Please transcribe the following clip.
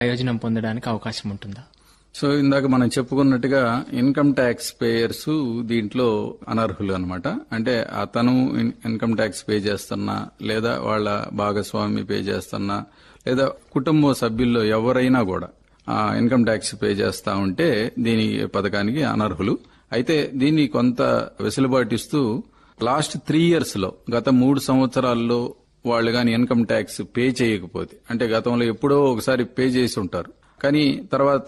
ప్రయోజనం పొందడానికి అవకాశం ఉంటుందా సో ఇందాక మనం చెప్పుకున్నట్టుగా ఇన్కమ్ ట్యాక్స్ పేయర్స్ దీంట్లో అనర్హులు అనమాట అంటే అతను ఇన్- ఇన్కమ్ ట్యాక్స్ పే చేస్తున్నా లేదా వాళ్ళ భాగస్వామి పే చేస్తున్నా లేదా కుటుంబ సభ్యుల్లో ఎవరైనా కూడా ఆ ఇన్కమ్ ట్యాక్స్ పే చేస్తా ఉంటే దీని పథకానికి అనర్హులు అయితే దీన్ని కొంత వెసులుబాటు ఇస్తూ లాస్ట్ త్రీ ఇయర్స్ లో గత మూడు సంవత్సరాల్లో వాళ్ళు గాని ఇన్కమ్ ట్యాక్స్ పే చేయకపోతే అంటే గతంలో ఎప్పుడో ఒకసారి పే చేసి ఉంటారు కానీ తర్వాత